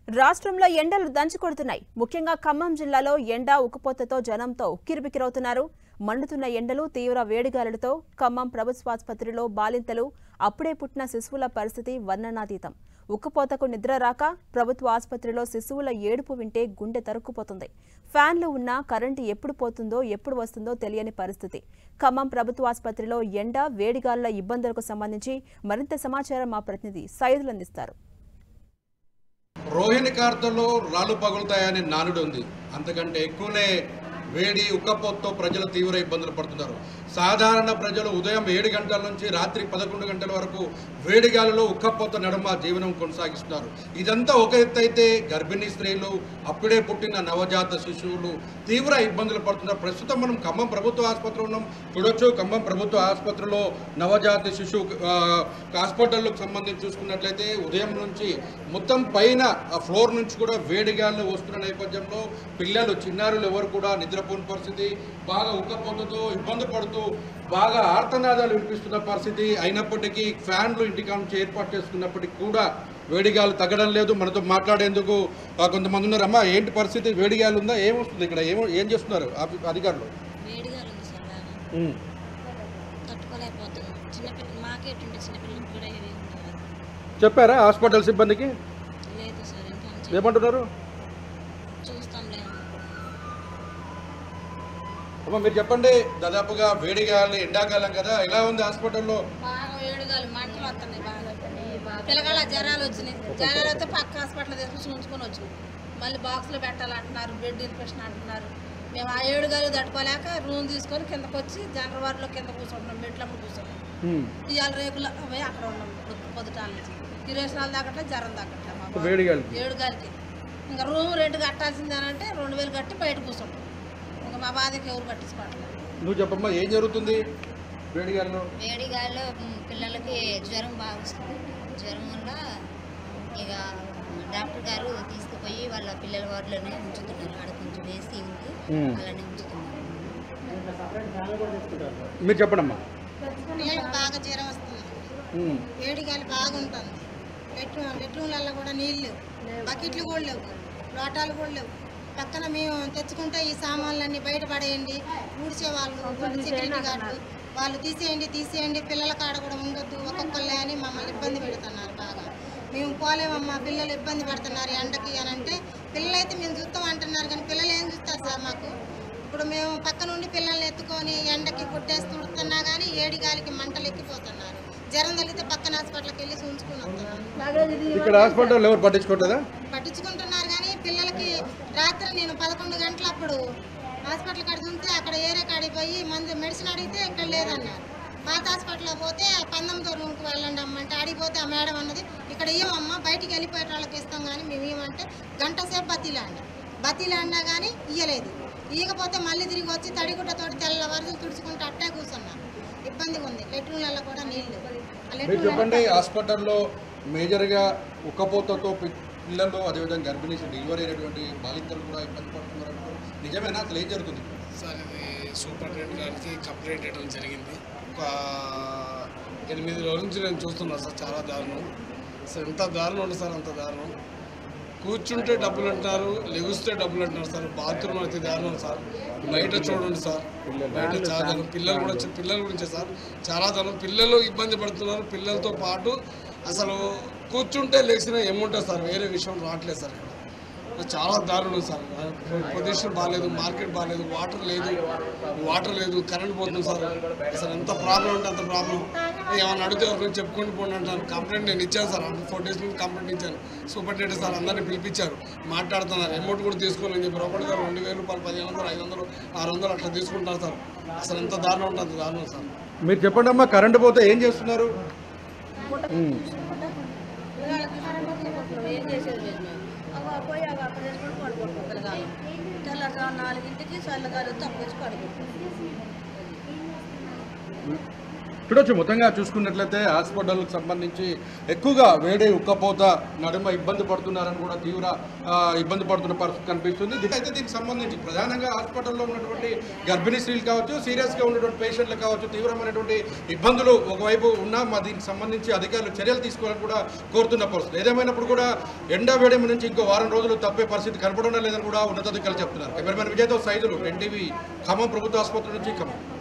రాష్ట్రంలో ఎండలు దంచుకొడుతున్నాయి ముఖ్యంగా ఖమ్మం జిల్లాలో ఎండ ఉక్కుపోతతో జనంతో ఉక్కిరిబిక్కిరవుతున్నారు మండుతున్న ఎండలు తీవ్ర వేడిగాలులతో ఖమ్మం ప్రభుత్వాసుపత్రిలో బాలింతలు అప్పుడే పుట్టిన శిశువుల పరిస్థితి వర్ణనాతీతం ఉక్కుపోతకు నిద్ర రాక ప్రభుత్వ ఆసుపత్రిలో శిశువుల ఏడుపు వింటే గుండె తరుక్కుపోతుంది ఫ్యాన్లు ఉన్నా కరెంటు ఎప్పుడు పోతుందో ఎప్పుడు వస్తుందో తెలియని పరిస్థితి ఖమ్మం ప్రభుత్వ ఆసుపత్రిలో ఎండ వేడిగాలుల ఇబ్బందులకు సంబంధించి మరింత సమాచారం మా ప్రతినిధి సైదులు అందిస్తారు రోహిణి కార్తెలో రాళ్ళు పగులుతాయనే నానుడు ఉంది అంతకంటే ఎక్కువనే వేడి ఉక్కపోతతో ప్రజలు తీవ్ర ఇబ్బందులు పడుతున్నారు సాధారణ ప్రజలు ఉదయం ఏడు గంటల నుంచి రాత్రి పదకొండు గంటల వరకు వేడి గాలిలో ఉక్కపోత నడుమ జీవనం కొనసాగిస్తున్నారు ఇదంతా ఒక ఎత్తు అయితే గర్భిణీ స్త్రీలు అప్పుడే పుట్టిన నవజాత శిశువులు తీవ్ర ఇబ్బందులు పడుతున్నారు ప్రస్తుతం మనం ఖమ్మం ప్రభుత్వ ఆసుపత్రిలో ఉన్నాం చూడొచ్చు ఖమ్మం ప్రభుత్వ ఆసుపత్రిలో నవజాత శిశువు ఆ, హాస్పిటల్కు సంబంధించి చూసుకున్నట్లయితే ఉదయం నుంచి మొత్తం పైన ఆ ఫ్లోర్ నుంచి కూడా వేడి గాలులు వస్తున్న నేపథ్యంలో పిల్లలు చిన్నారులు ఎవరు కూడా నిద్రపోని పరిస్థితి బాగా ఉక్కపోతతో ఇబ్బంది పడుతూ బాగా ఆర్తనాదాలు వినిపిస్తున్న పరిస్థితి అయినప్పటికీ ఫ్యాన్లు ఇంటికా నుంచి ఏర్పాటు చేసుకున్నప్పటికీ కూడా వేడిగాలు తగ్గడం లేదు మనతో మాట్లాడేందుకు ఆ, కొంతమంది ఉన్నారు అమ్మా ఏంటి పరిస్థితి వేడిగాలు ఉందా ఏమొస్తుంది ఇక్కడ ఏమో ఏం చేస్తున్నారు ఆఫీ- అధికారులు వేడిగా ఉంది సార్ బాగా తట్టుకోలేకపోతున్నాం చిన్నపిల్లలు మాకే ఎటుంటే చిన్నపిల్లలకి కూడా ఇవి ఉంటారు చెప్పారా హాస్పిటల్ సిబ్బందికి లేదు సార్ ఇంకా అని ఏమంటున్నారు చూస్తాంలే అమ్మ మీరు చెప్పండి దాదాపుగా వేడిగాలి ఎండాకాలం కదా ఎలా ఉంది హాస్పిటల్లో బాగా వేడిగాలి మంటలు వస్తున్నాయి బాగా పిల్లగాళ్ళ జ్వరాలు వచ్చినాయి జ్వరాలు వస్తే పక్క హాస్పిటల్ తీసుకొచ్చి ఉంచుకొని వచ్చినాయి మళ్ళీ బాక్స్లో పెట్టాలంటున్నారు బెడ్ ఇన్ఫెక్షన్ అంటున్నారు మేము ఆ ఏడుగాలు తట్టుకోలేక రూమ్ తీసుకొని కిందకు వచ్చి జనరల్ వార్డులో కింద కూర్చుంటున్నాం మెట్లమ్మ కూర్చుంటాం ఇవాళ రేపులో పోయి అక్కడ ఉన్నాం పొద్దు- పొద్దుటాల నుంచి కిరోసినాలు తగ్గట్లే జ్వరం తగ్గట్లే మా బాబు. వేడిగాలి ఏడు గాలికి ఇంకా రూమ్ రెంట్ కట్టాల్సిందేనంటే రెండు వేలు కట్టి బయట కూర్చుంటాం ఇంకా మా బాధకి ఎవరు పట్టించుకోవట్లేదు నువ్వు చెప్పమ్మా ఏం జరుగుతుంది వేడిగాలిలో వేడిగాల్లో మ్, పిల్లలకి జ్వరం బాగా వస్తుంది జ్వరం వల్ల ఇక డాక్టర్ గారు తీసుకుపోయి వాళ్ళ పిల్లల వార్డులోనే ఉంచుతున్నారు ఆడ కొంచెం వేసి ఉంది మ్. అలానే ఉంచుతున్నారు మీరు చెప్పండమ్మా పిల్లలకు బాగా జ్వరం వస్తుంది వేడి గాలి బాగుంటుంది బెడ్రూమ్ బెడ్రూమ్లలో కూడా నీళ్ళు బకెట్లు కూడా లేవు లోటాలు కూడా లేవు పక్కన మేము తెచ్చుకుంటే ఈ సామాన్లన్నీ బయట పడేయండి ఊడ్చే వాళ్ళు సెక్యూరిటీ గార్డు వాళ్ళు తీసేయండి తీసేయండి పిల్లల కాడ కూడా ఉండొద్దు ఒక్కొక్కళ్ళే అని మమ్మల్ని ఇబ్బంది పెడుతున్నారు బాగా మేము పోలేమమ్మా పిల్లలు ఇబ్బంది పడుతున్నారు ఎండకి అని అంటే పిల్లలైతే మేము చూస్తాం అంటున్నారు కానీ పిల్లలు ఏం చూస్తారు సార్ మాకు ఇప్పుడు మేము పక్క నుండి పిల్లల్ని ఎత్తుకొని ఎండకి గుడ్డేసి తుడుతున్నా కానీ ఏడి గాలికి మంటలు ఎక్కిపోతున్నారు జ్వరం తగిలితే పక్కన హాస్పిటల్కి వెళ్ళి చూసుకుని వస్తున్నారు ఇక్కడ హాస్పిటల్ ఎవరు పట్టించుకోవట్లేదా పట్టించుకుంటున్నారు కానీ పిల్లలకి రాత్రి నేను పదకొండు గంటలప్పుడు హాస్పిటల్ కాడ ఉంటే అక్కడ ఏరే కాడికి పోయి మందు మెడిసిన్ అడిగితే ఇక్కడ లేదన్నారు పాత హాస్పిటల్లో పోతే పంతొమ్మిదో రూమ్కి వెళ్ళండి అమ్మంటే అడిగిపోతే ఆ మేడం అన్నది ఇక్కడ ఇవ్వమ్మా బయటికి వెళ్ళిపోయే వాళ్ళకి ఇస్తాం కానీ మేము ఇవ్వమంటే గంట సేపు బతీలాండి బతీలాడినా కానీ ఇయ్యలేదు ఇవ్వకపోతే మళ్ళీ తిరిగి వచ్చి తడిగుడ్డతోటి తెల్ల వరుసలు తుడుచుకుంటూ అట్టే కూర్చున్నారు ఇబ్బందిగా ఉంది లెట్రూన్లలో కూడా నీళ్ళు ఆ మీరు లెట్రూన్లలో చెప్పండి హాస్పిటల్లో మేజర్గా ఉక్కపోతతో పి- పిల్లలు అదేవిధంగా గర్భిణీ డెలివరీ అయినటువంటి బాలింతలు కూడా ఇబ్బంది పడుతున్నారు అంటారు. నిజమేనా అసలు ఏం జరుగుతుంది సార్ ఇది సూపరింటెండెంట్ గారికి కంప్లైంట్ ఇవ్వడం జరిగింది ఒక ఎనిమిది రోజుల నుంచి నేను చూస్తున్నాను సార్ చాలా దారుణం సార్ ఎంత దారుణం ఉంది సార్ అంత దారుణం కూర్చుంటే డబ్బులు అంటున్నారు లెగుస్తే డబ్బులు అంటున్నారు సార్ బాత్రూమ్ అయితే దారుణం సార్ బయట చూడండి సార్ బయట చాలా దారుణం. పిల్లలు కూడా వచ్చి- పిల్లల గురించే సార్ చాలా దారుణం పిల్లలు ఇబ్బంది పడుతున్నారు పిల్లలతో పాటు అసలు కూర్చుంటే లేచిన ఏముంటుంది సార్ వేరే విషయం రావట్లేదు సార్ ఇక్కడ చాలా దారుణం సార్ పొజిషన్ బాగాలేదు మార్కెట్ బాగాలేదు వాటర్ లేదు వాటర్ లేదు కరెంట్ పోతుంది సార్ అసలు ఎంత ప్రాబ్లం ఉంటే అంత ప్రాబ్లం ఏమైనా అడిగితే ఎవరిని చెప్పుకొని పోండి అంటారు కంప్లైంట్ నేను ఇచ్చాను సార్ ఫోర్ డేస్ నుంచి కంప్లైంట్ ఇచ్చాను సూపరింటెండెంట్ సార్ అందరినీ పిలిపించారు మాట్లాడుతున్నారు అమౌంట్ కూడా తీసుకోవాలని చెప్పి ఒకటి సార్ రెండు వేలు రూపాయలు పదిహేను వందలు ఐదు వందలు ఆరు వందలు అట్లా తీసుకుంటారు సార్ అసలు ఎంత దారుణం ఉంటుంది అంత దారుణం సార్ మీరు చెప్పండి అమ్మా కరెంటు పోతే ఏం చేస్తున్నారు ఏం చేసేది లేదు మేము అవి పోయి అవి అక్కడ వేసుకొని పడుకుంటాం పిల్లగాలు తెల్లవారు నాలుగింటికి చల్లగాలి తప్పించి పడుకుంటాం చూడొచ్చు మొత్తంగా చూసుకున్నట్లయితే హాస్పిటల్కి సంబంధించి ఎక్కువగా వేడి ఉక్కపోత నడుమ ఇబ్బంది పడుతున్నారని కూడా తీవ్ర ఆ, ఇబ్బంది పడుతున్న పరిస్థితి కనిపిస్తుంది దీ- అయితే దీనికి సంబంధించి ప్రధానంగా హాస్పిటల్లో ఉన్నటువంటి గర్భిణీ స్త్రీలు కావచ్చు సీరియస్గా ఉన్నటువంటి పేషెంట్లు కావచ్చు తీవ్రమైనటువంటి ఇబ్బందులు ఒకవైపు ఉన్నా మా దీనికి సంబంధించి అధికారులు చర్యలు తీసుకోవాలని కూడా కోరుతున్న పరిస్థితి ఏదేమైనప్పుడు కూడా ఎండ వేడిమి నుంచి ఇంకో వారం రోజులు తప్పే పరిస్థితి కనపడడం లేదని కూడా ఉన్నతాధికారులు చెప్తున్నారు కెమెరామెన్ విజయ్తో సైదులు ఎన్టీవీ ఖమ్మం ప్రభుత్వ ఆసుపత్రి నుంచి ఖమ్మం